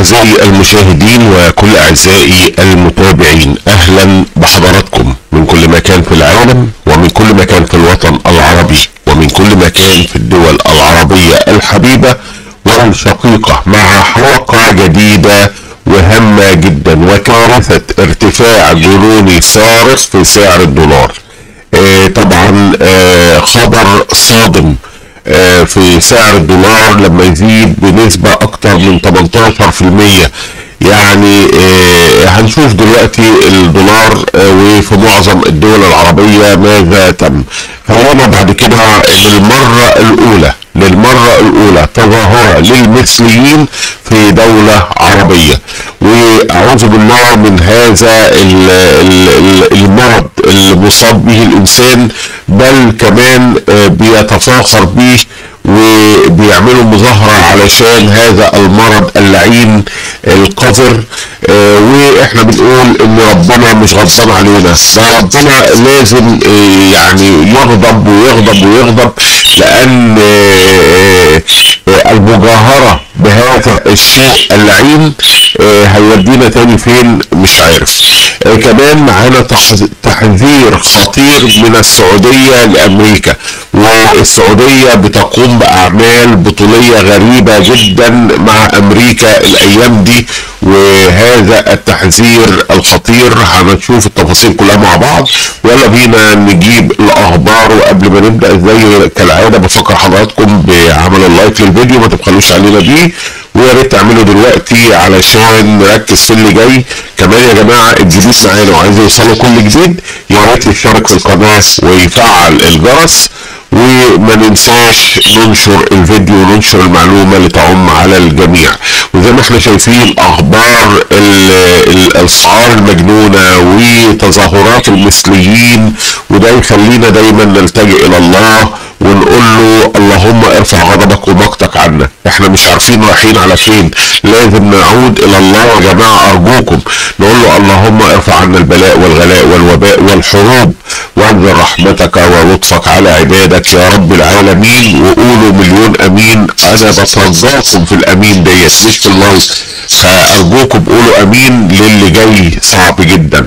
أعزائي المشاهدين وكل أعزائي المتابعين أهلا بحضراتكم من كل مكان في العالم ومن كل مكان في الوطن العربي ومن كل مكان في الدول العربية الحبيبة والشقيقة مع حلقة جديدة وهامة جدا وكارثة ارتفاع جنوني صارخ في سعر الدولار آه طبعا آه خبر صادم آه في سعر الدولار لما يزيد بنسبة أكتر من 18% يعني آه هنشوف دلوقتي الدولار آه وفي معظم الدول العربية ماذا تم فهنا بعد كده للمرة الأولى للمرة الأولى تظاهرة للمثليين في دولة عربية وأعوذ بالله من هذا المرض اللي مصاب به الإنسان بل كمان بيتفاخر به وبيعملوا مظاهرة علشان هذا المرض اللعين القذر اه واحنا بنقول ان ربنا مش غضبان علينا ده ربنا لازم اه يعني يغضب ويغضب ويغضب لان اه المجاهرة بهذا الشيء اللعين هيودينا تاني فين مش عارف كمان معانا تحذير خطير من السعودية لأمريكا والسعودية بتقوم بأعمال بطولية غريبة جدا مع أمريكا الأيام دي وهذا التحذير الخطير هنشوف التفاصيل كلها مع بعض يلا بينا نجيب الأخبار وقبل ما نبدأ زي كالعادة بفكر حضراتكم بعمل اللايك للفيديو ما تبخلوش علينا بيه ويا ريت تعملوا دلوقتي علشان نركز في اللي جاي كمان يا جماعه الجديد معانا وعايز يوصلوا كل جديد يا ريت يشترك في القناه ويفعل الجرس وما ننساش ننشر الفيديو وننشر المعلومة لتعم على الجميع وزي ما احنا شايفين اخبار الاسعار المجنونة وتظاهرات المثليين وده يخلينا دايما نلتجئ الى الله ونقول له اللهم ارفع غضبك ومقتك عنا احنا مش عارفين رايحين على فين لازم نعود الى الله يا جماعة ارجوكم نقول له اللهم ارفع عنا البلاء والغلاء والوباء والحروب وانزل رحمتك ولطفك على عبادك يا رب العالمين وقولوا مليون امين انا بترضاكم في الامين ديت مش في اللايف فارجوكم قولوا امين للي جاي صعب جدا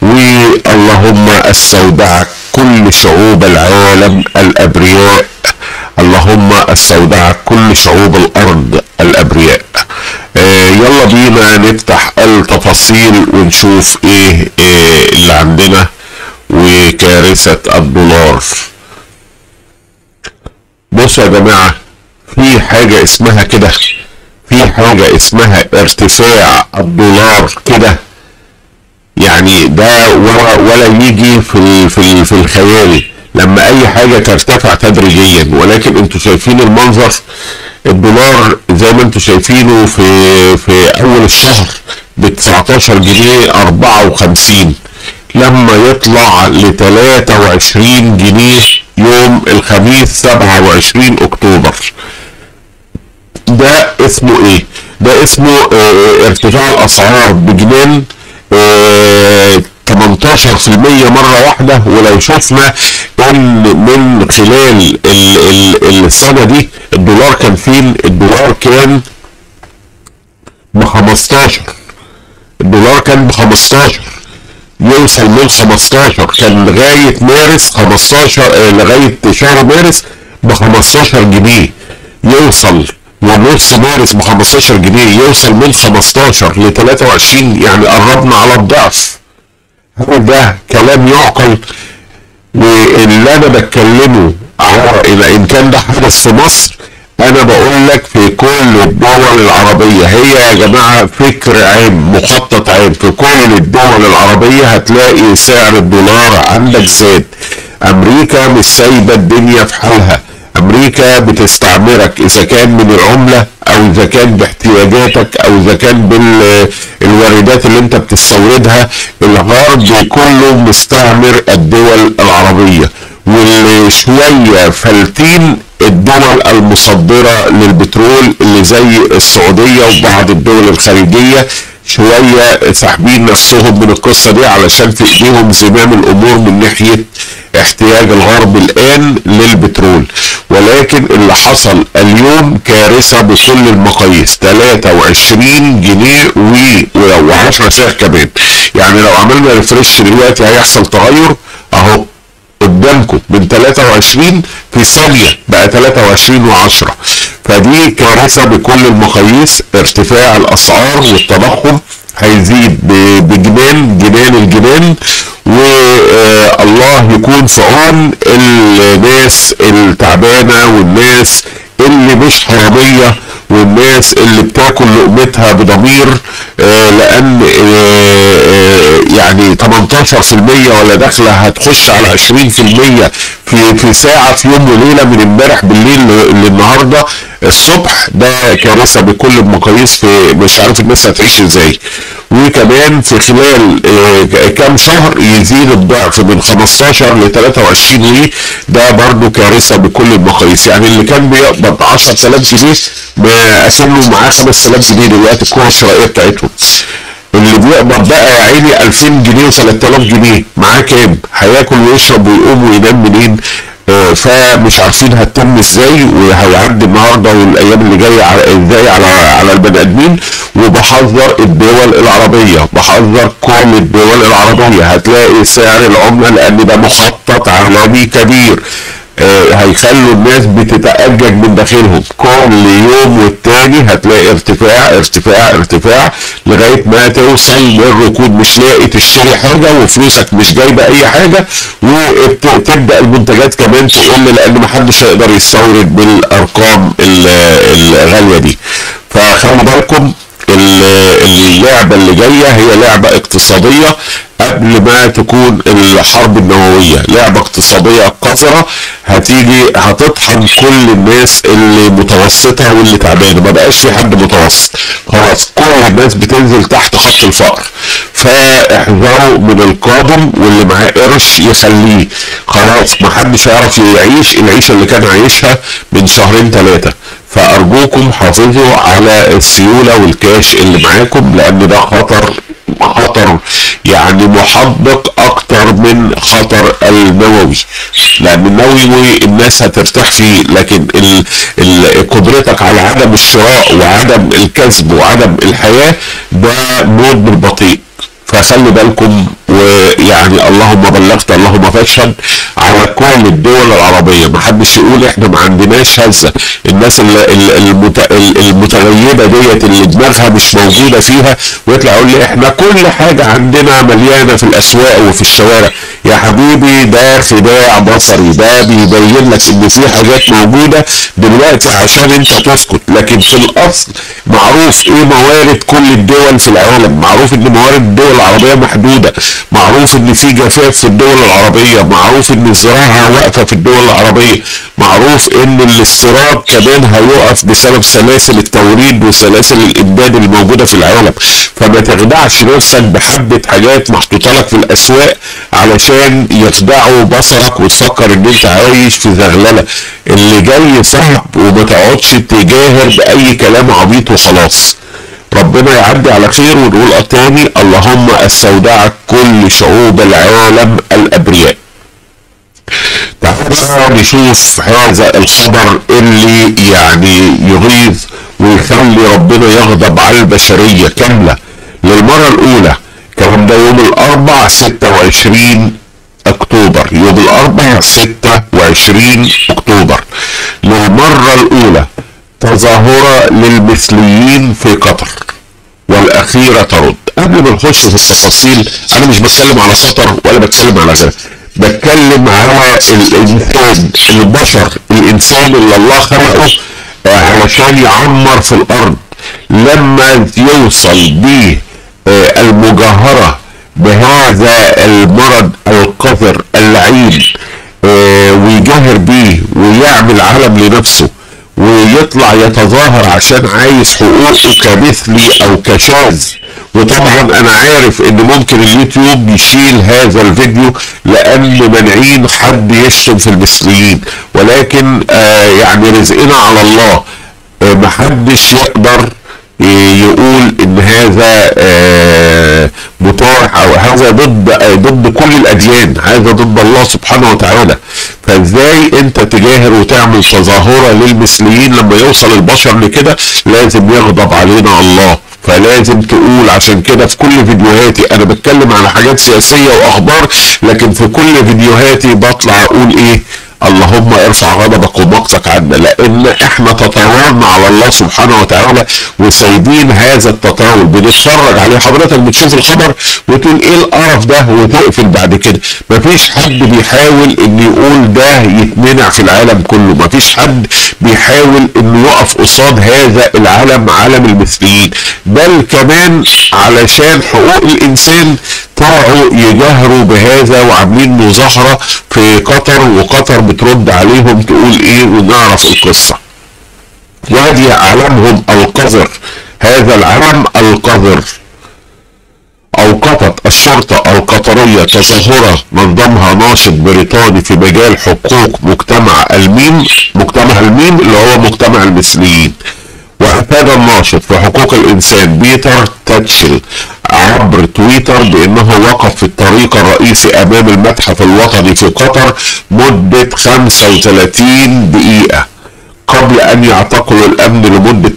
واللهم استودعك كل شعوب العالم الابرياء اللهم استودعك كل شعوب الارض الابرياء آه يلا بينا نفتح التفاصيل ونشوف ايه, إيه اللي عندنا وكارثة الدولار بصوا يا جماعة في حاجة اسمها كده في حاجة اسمها ارتفاع الدولار كده يعني ده ولا, ولا يجي في في في الخيال لما اي حاجة ترتفع تدريجيا ولكن انتوا شايفين المنظر الدولار زي ما انتوا شايفينه في في اول الشهر ب 19 جنيه 54 لما يطلع ل 23 جنيه يوم الخميس 27 اكتوبر ده اسمه ايه ده اسمه اه ارتفاع الاسعار بجنان اه 18% مرة واحدة ولو شفنا ان من خلال ال ال السنة دي الدولار كان فين الدولار كان ب 15 الدولار كان ب 15 يوصل من 15 كان لغاية مارس 15 آه لغاية شهر مارس ب 15 جنيه يوصل ونص مارس ب 15 جنيه يوصل من 15 ل 23 يعني قربنا على الضعف هل ده كلام يعقل واللي انا بتكلمه على الى ان كان ده حدث في مصر انا بقول لك في كل الدول العربية هي يا جماعة فكر عام مخطط عام في كل الدول العربية هتلاقي سعر الدولار عندك زاد امريكا مش سايبة الدنيا في حالها امريكا بتستعمرك اذا كان من العملة او اذا كان باحتياجاتك او اذا كان بالواردات اللي انت بتستوردها الغرب كله مستعمر الدول العربية واللي شوية فلتين الدول المصدرة للبترول اللي زي السعودية وبعض الدول الخليجية شوية ساحبين نفسهم من القصة دي علشان في ايديهم زمام الامور من ناحية احتياج الغرب الان للبترول ولكن اللي حصل اليوم كارثة بكل المقاييس 23 جنيه و10 ساعة كمان يعني لو عملنا ريفرش دلوقتي هيحصل تغير اهو قدامكم من 23 في ثانية بقى 23 و10 فدي كارثة بكل المقاييس ارتفاع الاسعار والتضخم هيزيد بجنان جنان الجنان والله يكون في عون الناس التعبانه والناس اللي مش حراميه والناس اللي بتاكل لقمتها بضمير آه لان آه يعني 18% ولا داخله هتخش على 20% في في ساعه في يوم وليله من امبارح بالليل للنهارده الصبح ده كارثه بكل المقاييس في مش عارف الناس هتعيش ازاي وكمان في خلال آه كام شهر يزيد الضعف من 15 ل 23 وي ده برضو كارثه بكل المقاييس يعني اللي كان بيقبض 10000 جنيه اكنه معاه 5000 جنيه دلوقتي القوه الشرائيه بتاعتهم اللي بيقبض بقى يا عيني 2000 جنيه و3000 جنيه معاه كام؟ هياكل ويشرب ويقوم وينام منين؟ آه فمش عارفين هتتم ازاي وهيعدي النهارده والايام اللي جايه ازاي على على البني ادمين وبحذر الدول العربيه بحذر كل الدول العربيه هتلاقي سعر العمله لان ده مخطط عالمي كبير آه هيخلوا الناس بتتأجج من داخلهم كل يوم والتاني هتلاقي ارتفاع ارتفاع ارتفاع لغاية ما توصل للركود مش لاقي تشتري حاجة وفلوسك مش جايبة اي حاجة وتبدأ المنتجات كمان تقل لان محدش هيقدر يستورد بالارقام الغالية دي فخلوا بالكم اللعبة اللي جاية هي لعبة اقتصادية قبل ما تكون الحرب النووية لعبة اقتصادية قذرة هتيجي هتطحن كل الناس اللي متوسطة واللي تعبانة ما بقاش في حد متوسط خلاص كل الناس بتنزل تحت خط الفقر فاحذروا من القادم واللي معاه قرش يخليه خلاص ما حدش هيعرف يعيش العيشة اللي كان عايشها من شهرين ثلاثة فارجوكم حافظوا على السيولة والكاش اللي معاكم لان ده خطر خطر يعني محبط اكتر من خطر النووي لان النووي الناس هترتاح فيه لكن ال ال قدرتك على عدم الشراء وعدم الكسب وعدم الحياة ده موت بالبطيء فخلي بالكم ويعني اللهم بلغت اللهم فاشهد على كل الدول العربية ما حدش يقول احنا ما عندناش هزة الناس المتغيبة ديت اللي دماغها مش موجودة فيها ويطلع يقول لي احنا كل حاجة عندنا مليانة في الاسواق وفي الشوارع يا حبيبي ده خداع بصري ده بيبين لك ان في حاجات موجودة دلوقتي عشان انت تسكت لكن في الاصل معروف ايه موارد كل الدول في العالم معروف ان موارد الدول العربية محدودة معروف ان في جفاف في الدول العربية معروف ان الزراعة واقفة في الدول العربية معروف ان الاستيراد كمان هيقف بسبب سلاسل التوريد وسلاسل الامداد اللي موجودة في العالم فما تخدعش نفسك بحبة حاجات محطوطة لك في الاسواق علشان يخدعوا بصرك وتفكر ان انت عايش في زغللة اللي جاي صعب وما تقعدش تجاهر باي كلام عبيط وخلاص ربنا يعدي على خير ونقول تاني اللهم استودعك كل شعوب العالم الابرياء تعالوا نشوف هذا الخبر اللي يعني يغيظ ويخلي ربنا يغضب على البشرية كاملة للمرة الأولى الكلام ده يوم الأربع 26 أكتوبر يوم الأربع 26 أكتوبر للمرة الأولى تظاهرة للمثليين في قطر والأخيرة ترد قبل ما نخش في التفاصيل أنا مش بتكلم على قطر ولا بتكلم على غيرها بتكلم على الإنسان البشر الإنسان اللي الله خلقه علشان يعمر في الأرض لما يوصل بيه المجاهرة بهذا المرض القذر اللعين ويجاهر بيه ويعمل علم لنفسه ويطلع يتظاهر عشان عايز حقوقه كمثلي او كشاذ وطبعا انا عارف ان ممكن اليوتيوب يشيل هذا الفيديو لان مانعين حد يشتم في المثليين ولكن آه يعني رزقنا على الله آه محدش يقدر يقول ان هذا آه بتوع او هذا ضد ضد كل الاديان هذا ضد الله سبحانه وتعالى فازاي انت تجاهر وتعمل تظاهره للمثليين لما يوصل البشر لكده لازم يغضب علينا الله فلازم تقول عشان كده في كل فيديوهاتي انا بتكلم على حاجات سياسيه واخبار لكن في كل فيديوهاتي بطلع اقول ايه اللهم ارفع غضبك ومقتك عنا لان احنا تطاولنا على الله سبحانه وتعالى وسايبين هذا التطاول بنتفرج عليه حضرتك بتشوف الخبر وتقول ايه القرف ده وتقفل بعد كده مفيش حد بيحاول ان يقول ده يتمنع في العالم كله مفيش حد بيحاول انه يقف قصاد هذا العالم عالم المثليين بل كمان علشان حقوق الانسان طلعوا يجهروا بهذا وعاملين مظاهره في قطر وقطر بترد عليهم تقول ايه ونعرف القصه وادي اعلامهم القذر هذا العلم القذر اوقفت الشرطة القطرية تظاهرة نظمها ناشط بريطاني في مجال حقوق مجتمع الميم مجتمع الميم اللي هو مجتمع المثليين وافاد الناشط في حقوق الانسان بيتر تاتشل عبر تويتر بانه وقف في الطريق الرئيسي امام المتحف الوطني في قطر مدة 35 دقيقة قبل ان يعتقلوا الامن لمدة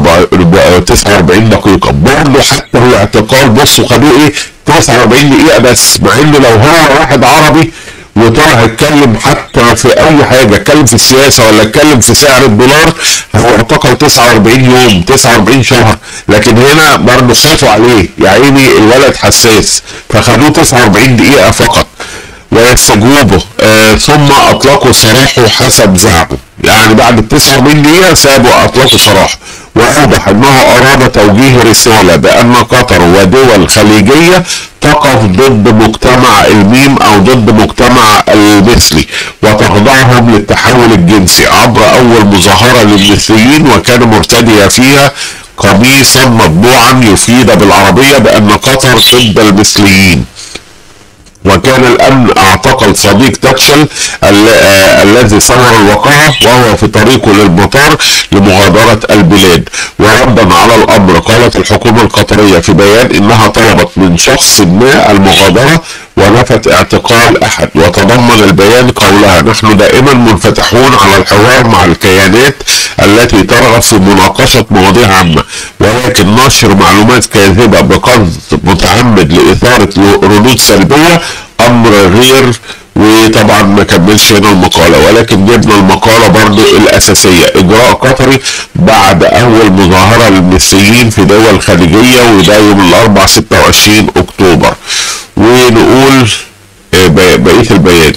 49 دقيقة برضه حتى الاعتقال بصوا خدوه ايه 49 دقيقة بس مع انه لو هو واحد عربي وطلع يتكلم حتى في اي حاجه اتكلم في السياسه ولا اتكلم في سعر الدولار هو اعتقل 49 يوم 49 شهر لكن هنا برضه خافوا عليه يا عيني الولد حساس فخدوه 49 دقيقه فقط ويستجوبه آه ثم اطلقوا سراحه حسب زعمه يعني بعد ال 49 دقيقه سابوا اطلقوا سراحه واوضح انه اراد توجيه رساله بان قطر ودول خليجيه تقف ضد مجتمع الميم او ضد مجتمع المثلي وتخضعهم للتحول الجنسي عبر اول مظاهره للمثليين وكان مرتديا فيها قميصا مطبوعا يفيد بالعربيه بان قطر ضد المثليين وكان الامن اعتقل صديق تاتشل الذي صور الواقعة وهو في طريقه للمطار لمغادرة البلاد وردا على الامر قالت الحكومة القطرية في بيان انها طلبت من شخص ما المغادرة ونفت اعتقال احد وتضمن البيان قولها نحن دائما منفتحون على الحوار مع الكيانات التي ترغب في مناقشة مواضيع عامة ولكن نشر معلومات كاذبة بقصد متعمد لإثارة ردود سلبية أمر غير وطبعا ما كملش هنا المقالة ولكن جبنا المقالة برضو الأساسية إجراء قطري بعد أول مظاهرة للمصريين في دول خليجية وده يوم الأربع 26 أكتوبر ونقول بقية البيان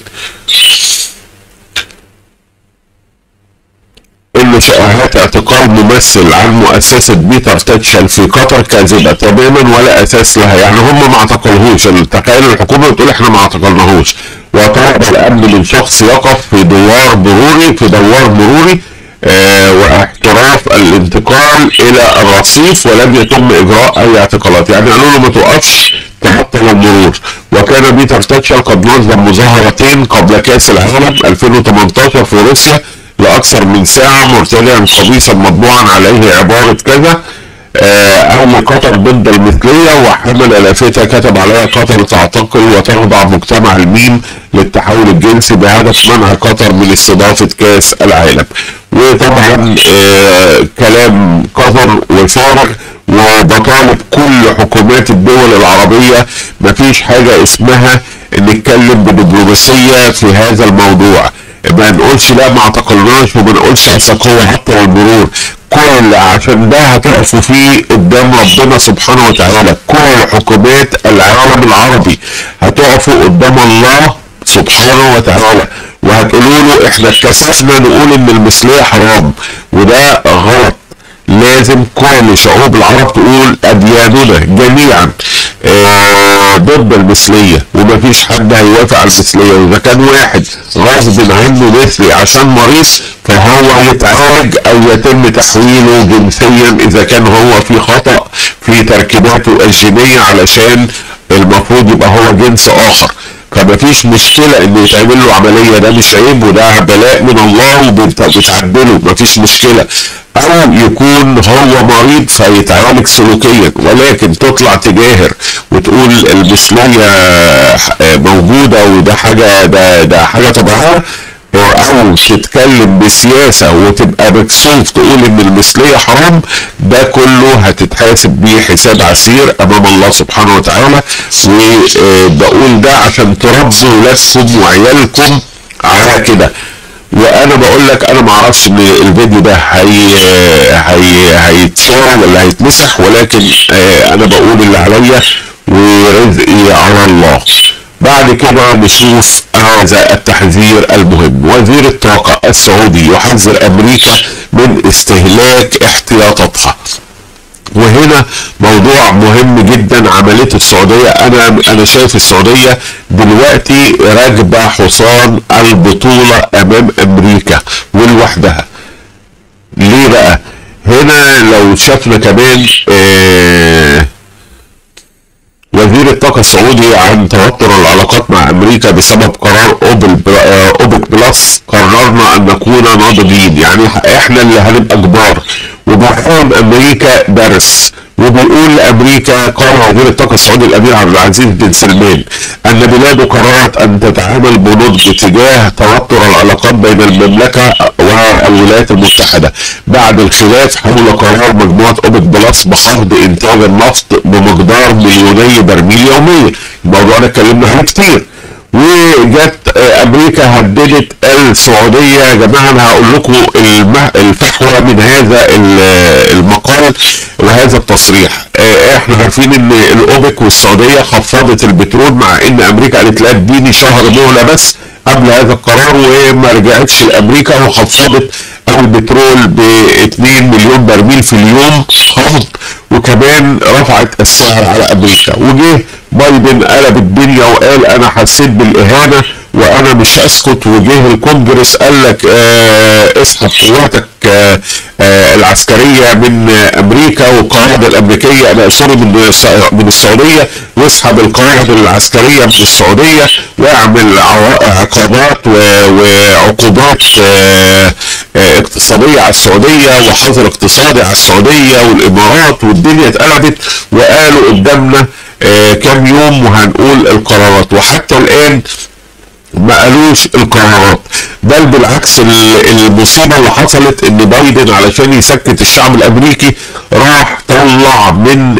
ان شائعات اعتقال ممثل عن مؤسسة بيتر تاتشل في قطر كاذبة تماما ولا اساس لها يعني هم ما اعتقلوهوش تخيل الحكومة بتقول احنا ما اعتقلناهوش وطلب الامن من شخص يقف في دوار مروري في دوار مروري آه واحتراف الانتقال الى الرصيف ولم يتم اجراء اي اعتقالات يعني قالوا له ما توقفش تحطم المرور وكان بيتر تاتشل قد نظم مظاهرتين قبل كاس العالم 2018 في روسيا لاكثر من ساعه مرتديا قميصا مطبوعا عليه عباره كذا اهل قطر ضد المثليه وحمل لافته كتب عليها قطر تعتقل وتخضع مجتمع الميم للتحول الجنسي بهدف منع قطر من استضافه كاس العالم وطبعا آه كلام قطر وفارغ وبطالب كل حكومات الدول العربيه مفيش حاجه اسمها نتكلم بدبلوماسيه في هذا الموضوع ما نقولش لا ما اعتقلناش وما نقولش اعتقوا حتى المرور كل عشان ده هتقفوا فيه قدام ربنا سبحانه وتعالى كل حكومات العالم العربي هتقفوا قدام الله سبحانه وتعالى وهتقولوا له احنا اتكسفنا نقول ان المثليه حرام وده غلط لازم كل شعوب العرب تقول ادياننا جميعا آه ضد المثليه ومفيش حد هيوافق على المثليه واذا كان واحد غصب عنه مثلي عشان مريض فهو يتعالج او يتم تحويله جنسيا اذا كان هو في خطا في تركيباته الجينيه علشان المفروض يبقى هو جنس اخر فمفيش مشكلة ان يتعمل له عملية ده مش عيب وده بلاء من الله وبتعدله مفيش مشكلة او يكون هو مريض فيتعالج سلوكيا ولكن تطلع تجاهر وتقول المثلية موجودة وده حاجة ده ده حاجة طبيعية او تتكلم بسياسة وتبقى مكسوف تقول ان المثلية حرام ده كله هتتحاسب بيه حساب عسير امام الله سبحانه وتعالى وبقول ده عشان تربوا ولادكم وعيالكم على كده وانا بقول لك انا ما اعرفش ان الفيديو ده هي هي هيتشال ولا هيتمسح ولكن انا بقول اللي عليا ورزقي على الله بعد كده نشوف هذا التحذير المهم وزير الطاقة السعودي يحذر أمريكا من استهلاك احتياطاتها وهنا موضوع مهم جدا عمليه السعوديه انا انا شايف السعوديه دلوقتي راكبه حصان البطوله امام امريكا ولوحدها ليه بقى هنا لو شفنا كمان آه وزير الطاقة السعودي عن توتر العلاقات مع أمريكا بسبب قرار أوبل أوبك بلس قررنا أن نكون ناضجين يعني إحنا اللي هنبقى كبار وبحكم أمريكا درس وبيقول لأمريكا قال وزير الطاقة السعودي الأمير عبد العزيز بن سلمان أن بلاده قررت أن تتعامل بنضج تجاه توتر العلاقات بين المملكة والولايات المتحدة بعد الخلاف حول قرار مجموعة أوبك بلس بخفض إنتاج النفط بمقدار مليوني برميل يوميا الموضوع ده اتكلمنا عليه كتير وجت امريكا هددت السعوديه يا جماعه انا هقول لكم الفحوى من هذا المقال وهذا التصريح احنا عارفين ان الاوبك والسعوديه خفضت البترول مع ان امريكا قالت لا اديني شهر مهله بس قبل هذا القرار وما رجعتش لامريكا وخفضت البترول ب 2 مليون برميل في اليوم خفض وكمان رفعت السعر على امريكا وجه بايدن قلب الدنيا وقال انا حسيت بالاهانه وانا مش هسكت وجه الكونجرس قال لك آه اسحب قواتك آه آه العسكريه من امريكا والقواعد الامريكيه انا سوري من من السعوديه واسحب القواعد العسكريه من السعوديه واعمل عقابات وعقوبات اقتصاديه على السعوديه وحظر اقتصادي على السعوديه والامارات والدنيا اتقلبت وقالوا قدامنا كام يوم وهنقول القرارات وحتى الان ما قالوش القرارات بل بالعكس المصيبه اللي حصلت ان بايدن علشان يسكت الشعب الامريكي راح طلع من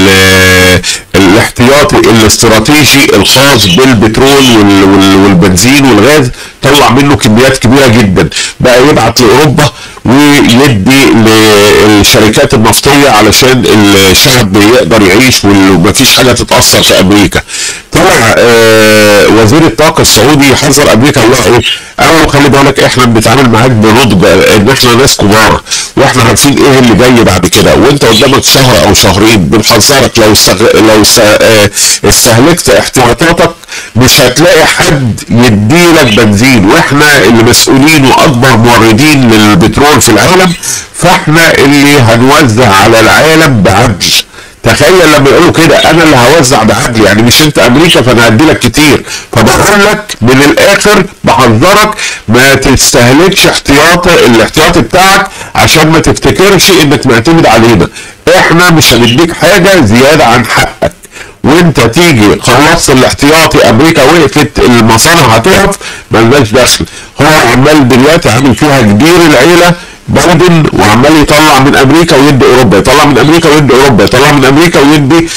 الاحتياطي الاستراتيجي الخاص بالبترول والبنزين والغاز طلع منه كميات كبيره جدا بقى يبعت لاوروبا ويدي للشركات النفطيه علشان الشعب يقدر يعيش ومفيش حاجه تتاثر في امريكا طلع آه وزير الطاقه السعودي يحذر امريكا الله ايه قالوا خلي بالك احنا بنتعامل معاك بنضج ان احنا ناس كبار واحنا عارفين ايه اللي جاي بعد كده وانت قدامك شهر او شهرين بنحذرك لو استغ... لو س... اه استهلكت احتياطاتك مش هتلاقي حد يديلك بنزين واحنا اللي مسؤولين واكبر موردين للبترول في العالم فاحنا اللي هنوزع على العالم بعدل تخيل لما يقولوا كده انا اللي هوزع بعدل يعني مش انت امريكا فانا هدي لك كتير فبقول لك من الاخر بحذرك ما تستهلكش احتياط الاحتياطي بتاعك عشان ما تفتكرش انك معتمد علينا احنا مش هنديك حاجه زياده عن حقك وانت تيجي خلصت الاحتياطي امريكا وقفت المصانع هتقف ملناش دخل هو عمال دلوقتي عامل فيها كبير العيله بايدن وعمال يطلع من امريكا ويدي اوروبا يطلع من امريكا ويدي اوروبا يطلع من امريكا ويدي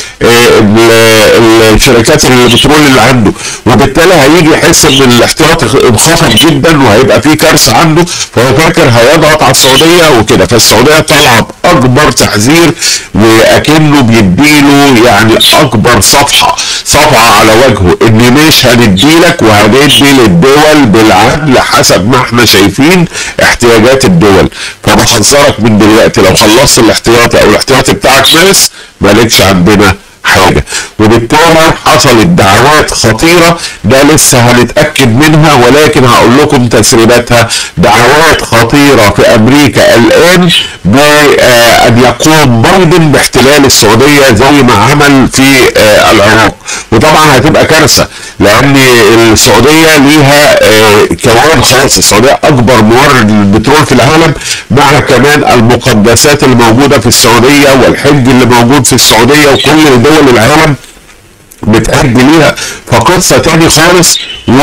آه الشركات البترول اللي عنده وبالتالي هيجي يحس ان الاحتياط انخفض جدا وهيبقى في كارثه عنده فهو فاكر هيضغط على السعوديه وكده فالسعوديه طالعه باكبر تحذير واكنه بيديله يعني اكبر صفحه صفعه على وجهه ان مش هنديلك وهندي للدول بالعدل حسب ما احنا شايفين احتياجات الدول فبحذرك من دلوقتي لو خلصت الاحتياطي او الاحتياطي بتاعك ناس مالكش عندنا حاجة وبالتالي حصلت دعوات خطيرة ده لسه هنتأكد منها ولكن هقول لكم تسريباتها دعوات خطيرة في أمريكا الآن بأن يقوم بايدن باحتلال السعودية زي ما عمل في آه، العراق وطبعا هتبقى كارثة لأن السعودية ليها آه، كوان خاص السعودية أكبر مورد للبترول في العالم مع كمان المقدسات اللي موجودة في السعودية والحج اللي موجود في السعودية وكل دول العالم بتأدي ليها فقصة تاني خالص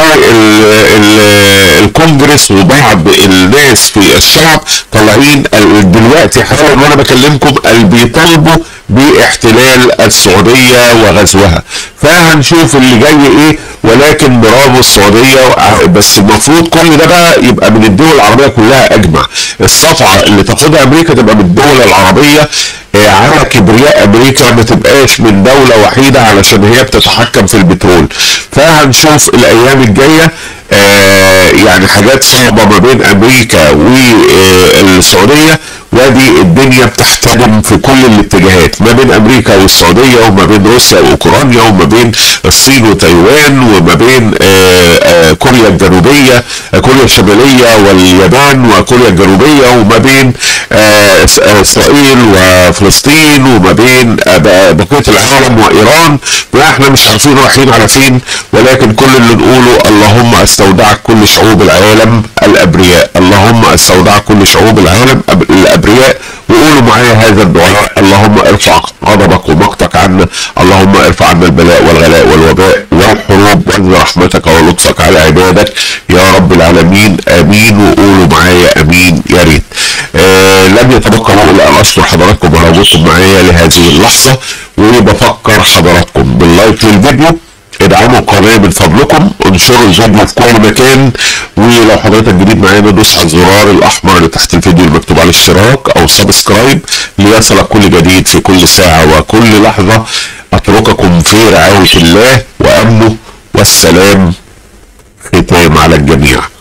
والكونجرس وبعض الناس في الشعب طالعين ال- دلوقتي حالا وانا بكلمكم اللي بيطالبوا باحتلال السعودية وغزوها فهنشوف اللي جاي ايه ولكن برافو السعودية وع- بس المفروض كل ده بقى يبقى من الدول العربية كلها اجمع الصفعة اللي تاخدها امريكا تبقى من الدول العربية آه، على كبرياء امريكا ما تبقاش من دولة وحيدة علشان هي بتتحكم في البترول فهنشوف الايام الجاية آه، يعني حاجات صعبة ما بين امريكا والسعودية وادي الدنيا بتحتدم في كل الاتجاهات ما بين امريكا والسعودية وما بين روسيا واوكرانيا وما بين الصين وتايوان وما بين آه، آه، كوريا الجنوبية آه، كوريا الشمالية واليابان وكوريا الجنوبية وما بين آه، إس- آه، اسرائيل وفلسطين وما بين آه، بقى- بقية العالم وايران واحنا مش عارفين رايحين على فين ولكن كل اللي نقوله اللهم استودعك كل شعوب العالم الابرياء اللهم استودعك كل شعوب العالم أب- الابرياء وقولوا معايا هذا الدعاء اللهم ارفع غضبك ومقتك عنا اللهم ارفع عنا البلاء والغلاء والوباء والحروب وانزل رحمتك ولطفك على عبادك يا رب العالمين امين وقولوا معايا امين يا ريت آه لم يتبقى لي الا ان اشكر حضراتكم على وجودكم معايا لهذه اللحظه وبفكر حضراتكم باللايك للفيديو ادعموا القناه من فضلكم انشروا الفيديو في كل مكان ولو حضرتك جديد معانا دوس على الزرار الاحمر اللي تحت الفيديو المكتوب عليه اشتراك او سبسكرايب ليصلك كل جديد في كل ساعه وكل لحظه اترككم في رعايه الله وامنه والسلام ختام على الجميع